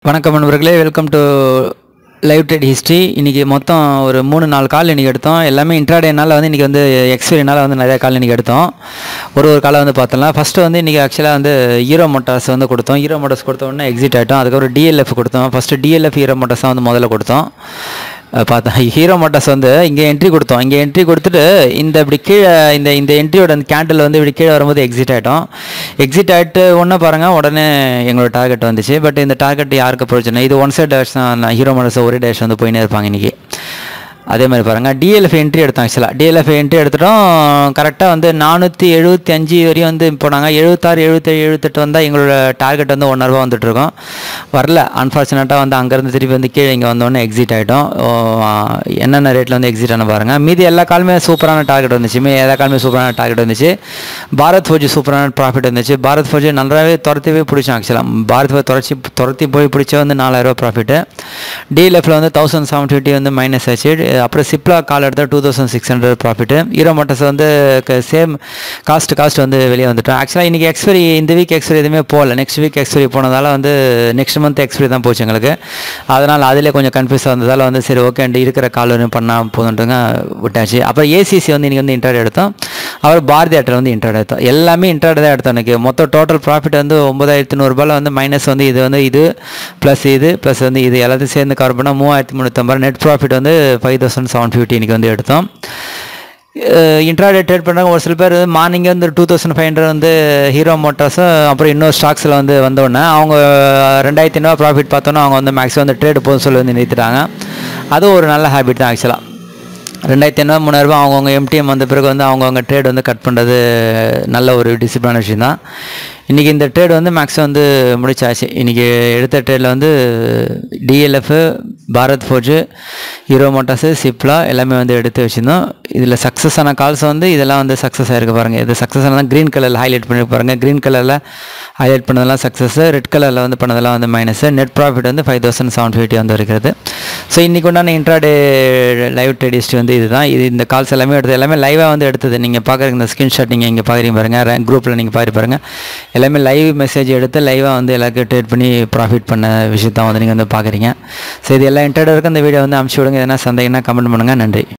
வணக்கம் நண்பர்களே welcome to live trade history இன்றைக்கி மொத்தம் ஒரு மூணு நாலு கால் இன்றைக்கி எடுத்தோம் எல்லாமே இன்ட்ராடேனால வந்து இன்றைக்கி வந்து எக்ஸ்பீரியனால வந்து நிறைய கால் இன்றைக்கி எடுத்தோம் ஒரு ஒரு காலை வந்து பார்த்தலாம் ஃபஸ்ட்டு வந்து இன்றைக்கி ஆக்சுவலாக வந்து ஹீரோ மோட்டார்ஸ் வந்து கொடுத்தோம் ஹீரோ மோட்டார்ஸ் கொடுத்த உடனே எக்ஸிட் ஆகிட்டோம் அதுக்கப்புறம் டிஎல்எஃப் கொடுத்தோம் ஃபஸ்ட்டு டிஎல்எஃப் ஹீரோ மோட்டார்ஸ் தான் வந்து முதல்ல கொடுத்தோம் அஹ் பார்த்தேன் ஹீரோ மோட்டார்ஸ் வந்து இங்கே என்ட்ரி கொடுத்தோம் இங்கே என்ட்ரி கொடுத்துட்டு இந்த இப்படி கீழே இந்த இந்த என்ட்ரியோட அந்த கேண்டில் வந்து இப்படி கீழே வரும்போது எக்ஸிட் ஆகிட்டோம் எக்ஸிட் ஆகிட்டு ஒன்று பாருங்கள் உடனே எங்களோட டார்கெட் வந்துச்சு பட் இந்த டார்கெட் யாருக்கு பிரச்சனை இது ஒன் சைட் டேஷ் தான் ஹீரோ மோட்டார்ஸ் ஒரே டேஷ் வந்து போயினே இருப்பாங்க இன்றைக்கி அதே மாதிரி பாருங்கள் டிஎல்எஃப் என்ட்ரி எடுத்தோம் ஆக்சுவலாக டிஎல்எஃப் என்ட்ரி எடுத்துட்டோம் கரெக்டாக வந்து நானூற்றி எழுபத்தி அஞ்சு வரையும் வந்து போனாங்க எழுபத்தாறு எழுபத்தேழு எழுபத்தெட்டு வந்தால் எங்களோட டார்கெட் வந்து ஒன் ரூபா வந்துட்டு இருக்கோம் வரல அன்ஃபார்ச்சுனேட்டாக வந்து அங்கேருந்து திருப்பி வந்து கீழே இங்கே வந்தோடனே எக்ஸிட் ஆகிட்டோம் ஓ, என்னென்ன ரேட்டில் வந்து எக்ஸிட் ஆன பாருங்கள் மீதி எல்லா காலுமே சூப்பரான டார்கெட் வந்துச்சு மீதி எல்லா காலுமே சூப்பரான டார்கெட் வந்துச்சு பாரத் ஃபோஜி சூப்பரான ப்ராஃபிட் வந்துச்சு பாரத் ஃபோஜி நல்லாவே துரத்திவே பிடிச்சோம் ஆக்சுவலாக பாரத் ஃபோஜ் துரச்சி துரத்தி போய் பிடிச்ச வந்து நாலாயிரரூபா ப்ராஃபிட்டு டிஎல்எஃப்ல வந்து தௌசண்ட் செவன் ஃபிஃப்டி வந்து மைனஸ் ஆச்சு அப்புறம் சிப்லா கால் எடுத்தால் two thousand six hundred profit Hero Motors வந்து சேம் காஸ்ட் காஸ்ட் வந்து வெளியே வந்துட்டோம் ஆக்சுவலாக இன்றைக்கி எக்ஸ்பைரி இந்த வீக் எக்ஸ்பைரி எதுவுமே போகல நெக்ஸ்ட் வீக் எக்ஸ்பைரி போனதால வந்து நெக்ஸ்ட் மந்த் எக்ஸ்பைரி தான் போச்சு எங்களுக்கு அதனால் அதிலே கொஞ்சம் கன்ஃபியூஸ் வந்ததால் வந்து சரி ஓகே இருக்கிற கால் வரையும் பண்ணால் போதுன்ட்டுங்க விட்டாச்சு அப்புறம் ஏசிசி வந்து இன்றைக்கி வந்து இன்டர்ட் எடுத்தோம் அப்புறம் பாரதி ஆட்டர் வந்து இன்டர்ட் எடுத்தோம் எல்லாமே இன்டர்ட் தான் எடுத்தோம் எனக்கு மொத்தம் டோட்டல் ப்ராஃபிட் வந்து ஒம்பதாயிரத்தி நூறுரூபாயில் வந்து மைனஸ் வந்து இது வந்து இது ப்ளஸ் இது ப்ளஸ் வந்து இது எல்லாத்தையும் சேர்ந்து கவர் பண்ணால் மூவாயிரத்தி முந்நூற்றம்பது நெட் ப்ராஃபிட் வந்து ஃபைவ் தௌசண்ட் செவன் ஃபிஃப்டி இன்றைக்கி வந்து எடுத்தோம் இன்ட்ராடே ட்ரேட் பண்ணுறாங்க ஒரு சில பேர் மார்னிங்கே வந்து டூ தௌசண்ட் ஃபைவ் ஹண்ட்ரட் வந்து ஹீரோ மோட்டார்ஸும் அப்புறம் இன்னொரு ஸ்டாக்ஸில் வந்து வந்தோடனே அவங்க ரெண்டாயிரத்தி ஐநூறுவா ப்ராஃபிட் பார்த்தோன்னா அவங்க வந்து மேக்ஸிமம் வந்து ட்ரேடு போதும் சொல்லி வந்து நிறுத்திட்டாங்க அதுவும் ஒரு நல்ல ஹேபிட் தான் ஆக்சுவலாக ரெண்டாயிரத்தி ஐநூறு மூணாயிரரூபா அவங்கவுங்க எம்டிஎம் வந்த பிறகு வந்து அவங்கவுங்க ட்ரேட் வந்து கட் பண்ணுறது நல்ல ஒரு டிசிப்ளான விஷயம் தான் இன்றைக்கி இந்த ட்ரேட் வந்து மேக்ஸிமம் வந்து முடிச்சாச்சு இன்றைக்கி எடுத்த ட்ரேடில் வந்து DLF Bharat Forge Hero Motors Cipla எல்லாமே வந்து எடுத்து வச்சுருந்தோம் இதில் சக்ஸஸ் ஆன கால்ஸ் வந்து இதெல்லாம் வந்து சக்ஸஸ் ஆகிருக்கு பாருங்கள் இது சக்ஸஸ் ஆனால் க்ரீன் கலரில் ஹைலைட் பண்ணி பாருங்கள் க்ரீன் கலரில் ஹைலைட் பண்ணதெல்லாம் சக்ஸஸ் ரெட் கலரில் வந்து பண்ணதெல்லாம் வந்து மைனஸ் நெட் ப்ராஃபிட் வந்து ஃபைவ் தௌசண்ட் செவன் ஃபிஃப்டி வந்து இருக்கிறது ஸோ இன்றைக்கி உண்டான இன்ட்ராடே லைவ் ட்ரேட் ஹிஸ்ட்ரி வந்து இதுதான் இது இந்த கால்ஸ் எல்லாமே எடுத்தது எல்லாமே லைவாக வந்து எடுத்தது நீங்கள் பார்க்குறீங்க இந்த ஸ்க்ரீன்ஷாட் நீங்கள் இங்கே பார்க்குறீங்க பாருங்கள் குரூப்பில் நீங்கள் பார்த்து பாருங்கள் எல்லாமே லைவ் மெசேஜ் எடுத்து லைவாக வந்து எல்லாருக்கும் ட்ரேட் பண்ணி ப்ராஃபிட் பண்ண விஷயத்தான் வந்து நீங்கள் வந்து பார்க்குறீங்க ஸோ இது எல்லா இன்ட்ராடே இருக்கும் இந்த வீடியோ வந்து அமுச்சு விடுங்க எதனா சந்தேகம்னா கமெண்ட் பண்ணுங்கள் நன்றி